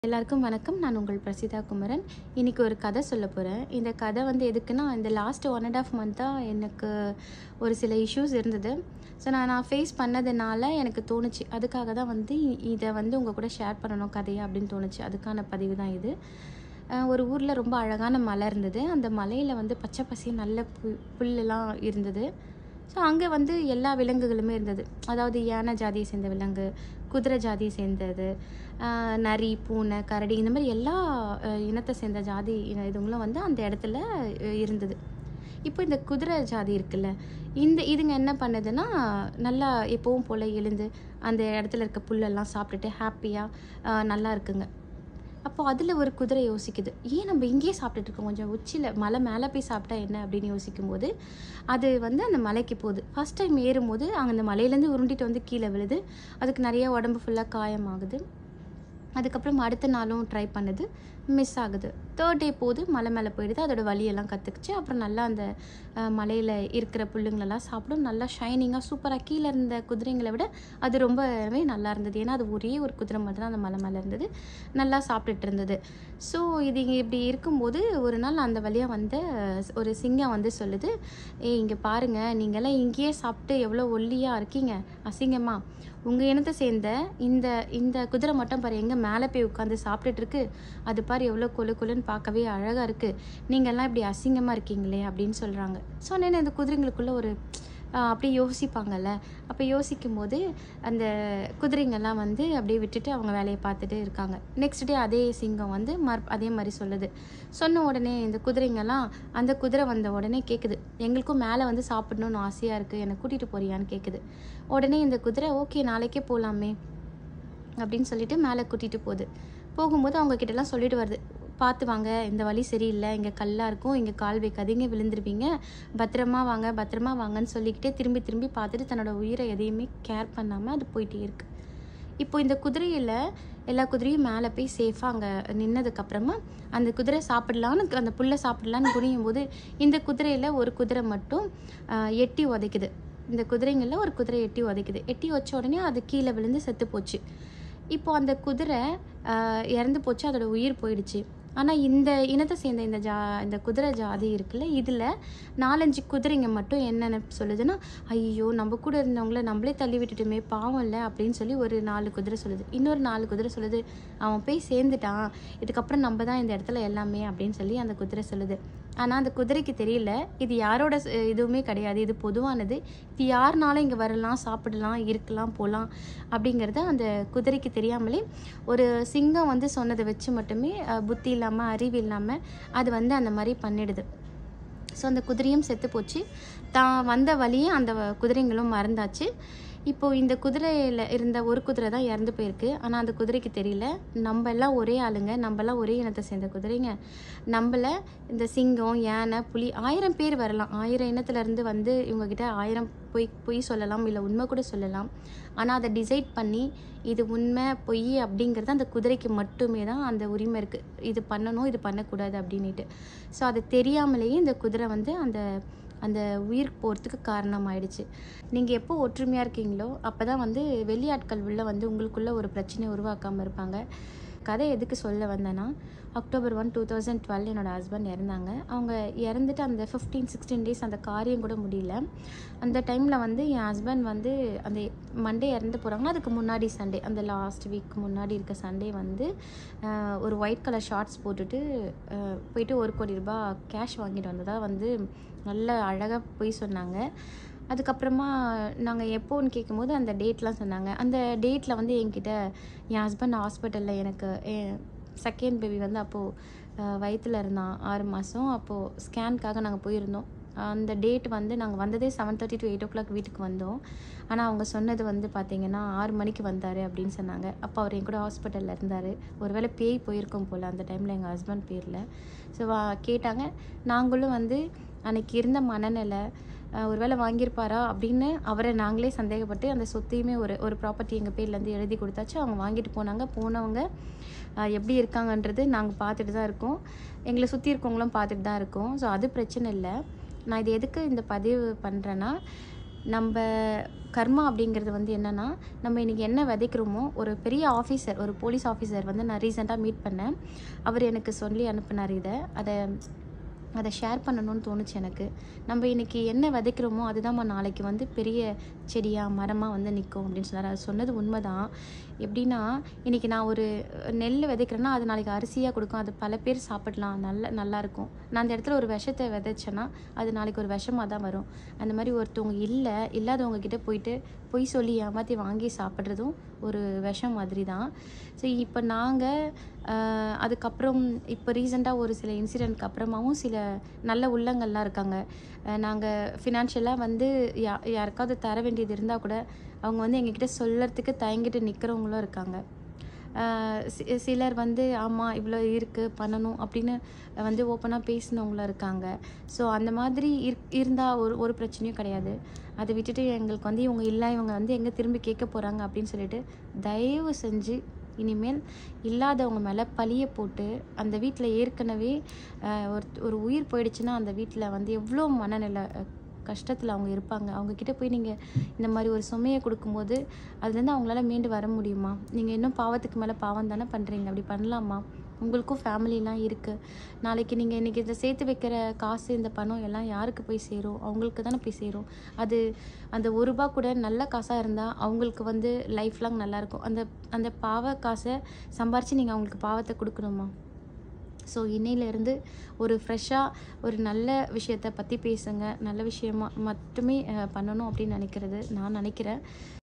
எல்லாருக்கும் வணக்கம் நான் உங்கள் பிரசிதா குமரன் இன்னைக்கு ஒரு கதை சொல்ல போகிறேன் இந்த கதை வந்து எதுக்குன்னா இந்த லாஸ்ட் ஒன் அண்ட் ஆஃப் மந்த்தாக எனக்கு ஒரு சில இஷ்யூஸ் இருந்தது ஸோ நான் நான் ஃபேஸ் பண்ணதுனால எனக்கு தோணுச்சு அதுக்காக தான் வந்து இ- இதை வந்து உங்கள் கூட ஷேர் பண்ணணும் கதையை அப்படின்னு தோணுச்சு அதுக்கான பதிவு தான் இது அஹ் ஒரு ஊரில் ரொம்ப அழகான மலை இருந்தது அந்த மலையில் வந்து பச்சை பசி நல்ல பு புல்லெல்லாம் இருந்தது ஸோ அங்கே வந்து எல்லா விலங்குகளுமே இருந்தது அதாவது யானை ஜாதியை சேர்ந்த விலங்கு குதிரை ஜாதியை சேர்ந்தது ஆஹ் நரி பூனை கரடி இந்த மாதிரி எல்லா ஆஹ் இனத்தை சேர்ந்த ஜாதி இன- இதுங்களும் வந்து அந்த இடத்துல அஹ் இருந்தது இப்போ இந்த குதிரை ஜாதி இருக்குல்ல இந்த இதுங்க என்ன பண்ணுதுன்னா நல்லா எப்பவும் போல் எழுந்து அந்த இடத்துல இருக்க புல்லெல்லாம் சாப்பிட்டுட்டு ஹாப்பியாக நல்லா இருக்குங்க அப்போ அதில் ஒரு குதிரை யோசிக்குது ஏன் நம்ம இங்கேயே சாப்பிட்டுட்டு இருக்கோம் கொஞ்சம் உச்சியில் மலை மேலே போய் சாப்பிட்டா என்ன அப்படின்னு யோசிக்கும் போது அது வந்து அந்த மலைக்கு போகுது ஃபஸ்ட் டைம் ஏறும்போது அங்கே அந்த மலையிலேருந்து உருண்டிட்டு வந்து கீழே விழுது அதுக்கு நிறைய உடம்பு ஃபுல்லாக காயமாகுது அதுக்கப்புறம் அடுத்த நாளும் ட்ரை பண்ணுது மிஸ் ஆகுது தேர்ட் டே போது மலை மேலே போயிடுது அதோட வலியெல்லாம் கற்றுக்குச்சு அப்புறம் நல்லா அந்த மலையில் இருக்கிற புல்லுங்களெல்லாம் சாப்பிடும் நல்லா ஷைனிங்காக சூப்பராக கீழே இருந்த குதிரைங்களை விட அது ரொம்பவே நல்லா இருந்தது ஏன்னா அது ஒரே ஒரு குதிரை மட்டும் தான் அந்த மலை மேலே இருந்தது நல்லா சாப்பிட்டுட்டு இருந்தது ஸோ இது இங்க இப்படி இருக்கும்போது ஒரு நாள் அந்த வழியாக வந்த ஒரு சிங்கம் வந்து சொல்லுது ஏய் இங்கே பாருங்கள் நீங்கள்லாம் இங்கேயே சாப்பிட்டு எவ்வளோ ஒல்லியாக இருக்கீங்க அசிங்கமா உங்கள் இனத்தை சேர்ந்த இந்த இந்த குதிரை மட்டும் பாரு எங்கே மேலே போய் உட்காந்து சாப்பிட்டுட்டு இருக்கு அது பாரு எவ்வளோ கொலு கொலுன்னு பார்க்கவே அழகாக இருக்குது நீங்கள்லாம் இப்படி அசிங்கமாக இருக்கீங்களே அப்படின்னு சொல்கிறாங்க ஸோ நான் இந்த குதிரைங்களுக்குள்ள ஒரு ஆஹ், அப்படியே யோசிப்பாங்கல்ல அப்போ யோசிக்கும் போது அந்த குதிரைங்கெல்லாம் வந்து அப்படியே விட்டுட்டு அவங்க வேலையை பார்த்துட்டு இருக்காங்க நெக்ஸ்ட் டே அதே சிங்கம் வந்து மறு அதே மாதிரி சொல்லுது சொன்ன உடனே இந்த குதிரைங்கெல்லாம் அந்த குதிரை வந்த உடனே கேட்குது எங்களுக்கும் மேலே வந்து சாப்பிடணும்னு ஆசையாக இருக்குது என்னை கூட்டிகிட்டு போறியான்னு கேட்குது உடனே இந்த குதிரை ஓகே நாளைக்கே போகலாமே அப்படின்னு சொல்லிட்டு மேலே கூட்டிகிட்டு போகுது போகும்போது அவங்க கிட்டலாம் சொல்லிட்டு வருது பார்த்து வாங்க இந்த வழி சரியில்லை இங்கே கல்லாக இருக்கும் இங்கே கால் வைக்காதீங்க விழுந்துருவீங்க பத்திரமா வாங்க பத்திரமா வாங்கன்னு சொல்லிக்கிட்டே திரும்பி திரும்பி பார்த்துட்டு தன்னோட உயிரை எதையுமே கேர் பண்ணாமல் அது போயிட்டே இருக்கு இப்போ இந்த குதிரையில் எல்லா குதிரையும் மேலே போய் சேஃபாக அங்கே நின்னதுக்கப்புறமா அந்த குதிரை சாப்பிடலான்னு அந்த புல்லை சாப்பிடலான்னு குனியும் போது இந்த குதிரையில் ஒரு குதிரை மட்டும் ஆஹ், எட்டி உதைக்குது இந்த குதிரைங்களில் ஒரு குதிரை எட்டி உதைக்குது எட்டி வச்ச உடனே அது கீழே விழுந்து செத்து போச்சு இப்போ அந்த குதிரை ஆஹ், இறந்து போச்சு அதோட உயிர் போயிடுச்சு ஆனால் இந்த இனத்தை சேர்ந்த இந்த ஜா இந்த குதிரை ஜாதி இருக்குல்ல இதில் நாலஞ்சு குதிரைங்க மட்டும் என்னென்ன சொல்லுதுன்னா ஐயோ நம்ம கூட இருந்தவங்கள நம்மளே தள்ளி விட்டுட்டுமே பாவம் இல்லை அப்படின்னு சொல்லி ஒரு நாலு குதிரை சொல்லுது இன்னொரு நாலு குதிரை சொல்லுது அவன் போய் சேர்ந்துட்டான் இதுக்கப்புறம் நம்ம தான் இந்த இடத்துல எல்லாமே அப்படின்னு சொல்லி அந்த குதிரை சொல்லுது ஆனால் அந்த குதிரைக்கு தெரியல இது யாரோட ஸ்- இதுவுமே கிடையாது இது பொதுவானது இது யாருனாலும் இங்கே வரலாம் சாப்பிடலாம் இருக்கலாம் போகலாம் அப்படிங்கிறது அந்த குதிரைக்கு தெரியாமலே ஒரு சிங்கம் வந்து சொன்னதை வச்சு மட்டுமே அஹ், புத்தி இல்லாமல் அறிவு இல்லாமல் அது வந்து அந்த மாதிரி பண்ணிடுது ஸோ அந்த குதிரையும் செத்து போச்சு தான் வந்த வழியே அந்த வ- குதிரைங்களும் மறந்தாச்சு இப்போ இந்த குதிரையில் இருந்த ஒரு குதிரை தான் இறந்து போயிருக்கு ஆனால் அந்த குதிரைக்கு தெரியல நம்ம எல்லாம் ஒரே ஆளுங்க நம்ம எல்லாம் ஒரே இனத்தை சேர்ந்த குதிரைங்க நம்மள இந்த சிங்கம் யானை புலி ஆயிரம் பேர் வரலாம் ஆயிரம் இனத்துல இருந்து வந்து இவங்ககிட்ட ஆயிரம் பொய் பொய் சொல்லலாம் இல்லை உண்மை கூட சொல்லலாம் ஆனால் அதை டிசைட் பண்ணி இது உண்மை பொய் அப்படிங்கிறது அந்த குதிரைக்கு மட்டுமே தான் அந்த உரிமை இருக்குது இது பண்ணணும் இது பண்ணக்கூடாது அப்படின்ட்டு ஸோ அது தெரியாமலேயே இந்த குதிரை வந்து அந்த அந்த உயிர் போகிறதுக்கு காரணமாயிடுச்சு நீங்கள் எப்போ ஒற்றுமையாக இருக்கீங்களோ அப்போ தான் வந்து வெளியாட்கள் உள்ள வந்து உங்களுக்குள்ள ஒரு பிரச்சனை உருவாக்காமல் இருப்பாங்க கதை எதுக்கு சொல்ல வந்தேன்னா October one two thousand twelve என்னோடய ஹஸ்பண்ட் இறந்தாங்க அவங்க இறந்துட்டு அந்த ஃபிஃப்டீன் சிக்ஸ்டீன் டேஸ் அந்த காரியம் கூட முடியல அந்த டைமில் வந்து என் ஹஸ்பண்ட் வந்து அந்த மண்டே இறந்து போகிறாங்கன்னா அதுக்கு முன்னாடி சண்டே அந்த லாஸ்ட் வீக் முன்னாடி இருக்க சண்டே வந்து ஆஹ், ஒரு ஒயிட் கலர் ஷார்ட்ஸ் போட்டுட்டு ஆஹ், போயிட்டு ஒரு கோடி ரூபாய் கேஷ் வாங்கிட்டு வந்ததா வந்து நல்ல அழகாக போய் சொன்னாங்க அதுக்கப்புறமா நாங்கள் எப்போன்னு கேட்கும்போது அந்த டேட்லாம் சொன்னாங்க அந்த டேட்டில் வந்து என்கிட்ட என் ஹஸ்பண்ட் ஹாஸ்பிட்டலில் எனக்கு செகண்ட் பேபி வந்து அப்போது வயிற்றில் இருந்தான் ஆறு மாதம் அப்போது ஸ்கேனுக்காக நாங்கள் போயிருந்தோம் அந்த டேட் வந்து நாங்கள் வந்ததே seven thirty to eight o'clock வீட்டுக்கு வந்தோம் ஆனால் அவங்க சொன்னது வந்து பார்த்தீங்கன்னா ஆறு மணிக்கு வந்தார் அப்படின்னு சொன்னாங்க அப்போ அவர் என் கூட ஹாஸ்பிட்டலில் இருந்தார் ஒருவேளை பேய் போயிருக்கோம் போல் அந்த டைமில் எங்கள் ஹஸ்பண்ட் பேரில் ஸோ வா கேட்டாங்க நாங்களும் வந்து அன்னைக்கு இருந்த மனநிலை அஹ், ஒருவேளை வாங்கியிருப்பாரா அப்படின்னு அவரை நாங்களே சந்தேகப்பட்டு அந்த சொத்தையுமே ஒரு ஒரு ப்ராப்பர்ட்டி எங்கள் பேர்லேருந்து எழுதி கொடுத்தாச்சு அவங்க வாங்கிட்டு போனாங்க போனவங்க அஹ், எப்படி இருக்காங்கன்றது நாங்கள் பார்த்துட்டு தான் இருக்கோம் எங்களை சுற்றி இருக்கவங்களும் பார்த்துட்டு தான் இருக்கோம் ஸோ அது பிரச்சனை இல்லை நான் இது எதுக்கு இந்த பதிவு பண்ணுறேன்னா நம்ம கர்மா அப்படிங்கிறது வந்து என்னென்னா நம்ம இன்றைக்கி என்ன விதைக்கிறோமோ ஒரு பெரிய ஆஃபீஸர் ஒரு போலீஸ் ஆஃபீஸர் வந்து நான் ரீசெண்டாக மீட் பண்ணேன் அவர் எனக்கு சொல்லி அனுப்பினார் இதை அதை அதை ஷேர் பண்ணணும்னு தோணுச்சு எனக்கு நம்ம இன்றைக்கி என்ன விதைக்கிறோமோ அதுதான்மா நாளைக்கு வந்து பெரிய செடியாக மரமாக வந்து நிற்கும் அப்படின்னு சொன்னார் அது சொன்னது உண்மைதான் எப்படின்னா இன்றைக்கி நான் ஒரு நெல் விதைக்கிறேன்னா அது நாளைக்கு அரிசியாக கொடுக்கும் அது பல பேர் சாப்பிடலாம் நல்ல நல்லாயிருக்கும் நான் அந்த இடத்துல ஒரு விஷத்தை விதைச்சேன்னா அது நாளைக்கு ஒரு விஷமாக தான் வரும் அந்த மாதிரி ஒருத்தவங்க இல்லை இல்லாதவங்க கிட்ட போயிட்டு பொய் சொல்லி ஏமாற்றி வாங்கி சாப்பிட்றதும் ஒரு விஷம் மாதிரி தான் ஸோ இப்போ நாங்கள் அதுக்கப்புறம் இப்போ ரீசெண்டாக ஒரு சில இன்சிடெண்ட்க்கு அப்புறமாவும் சில நல்ல உள்ளங்கள்லாம் இருக்காங்க நாங்கள் ஃபினான்ஷியலாக வந்து யா யாருக்காவது தர வேண்டியது இருந்தால் கூட அவங்க வந்து எங்ககிட்ட சொல்லறதுக்கு தயங்கிட்டு நிற்கிறவங்களும் இருக்காங்க ஆஹ் சி- சிலர் வந்து ஆமாம் இவ்வளோ இருக்குது பண்ணணும் அப்படின்னு வந்து ஓப்பனாக பேசினவங்களும் இருக்காங்க ஸோ அந்த மாதிரி இரு இருந்தால் ஒரு ஒரு பிரச்சனையும் கிடையாது அதை விட்டுட்டு எங்களுக்கு வந்து இவங்க இல்லை இவங்க வந்து எங்கே திரும்பி கேட்க போகிறாங்க அப்படின்னு சொல்லிட்டு தயவு செஞ்சு இனிமேல் இல்லாதவங்க மேலே பழிய போட்டு அந்த வீட்டில் ஏற்கனவே ஆஹ் ஒரு ஒரு உயிர் போயிடுச்சுன்னா அந்த வீட்டில் வந்து எவ்வளோ மனநிலை கஷ்டத்தில் அவங்க இருப்பாங்க அவங்க கிட்ட போய் நீங்கள் இந்த மாதிரி ஒரு சுமையை கொடுக்கும்போது அதுலேருந்து அவங்களால மீண்டு வர முடியுமா நீங்கள் இன்னும் பாவத்துக்கு மேலே பாவம் தானே பண்ணுறீங்க அப்படி பண்ணலாமா உங்களுக்கும் ஃபேமிலிலாம் இருக்குது நாளைக்கு நீங்கள் இன்றைக்கி இதை சேர்த்து வைக்கிற காசு இந்த பணம் எல்லாம் யாருக்கு போய் சேரும் அவங்களுக்கு தானே போய் சேரும் அது அந்த ஒரு ரூபா கூட நல்ல காசாக இருந்தால் அவங்களுக்கு வந்து லைஃப் லாங் நல்லாயிருக்கும் அந்த அந்த பாவ காசை சம்பாரித்து நீங்கள் அவங்களுக்கு பாவத்தை கொடுக்கணுமா ஸோ இன்னையிலேருந்து ஒரு ஃப்ரெஷ்ஷாக ஒரு நல்ல விஷயத்தை பற்றி பேசுங்க நல்ல விஷயமா மட்டுமே அஹ், பண்ணணும் அப்படின்னு நினைக்கிறது நான் நினைக்கிறேன்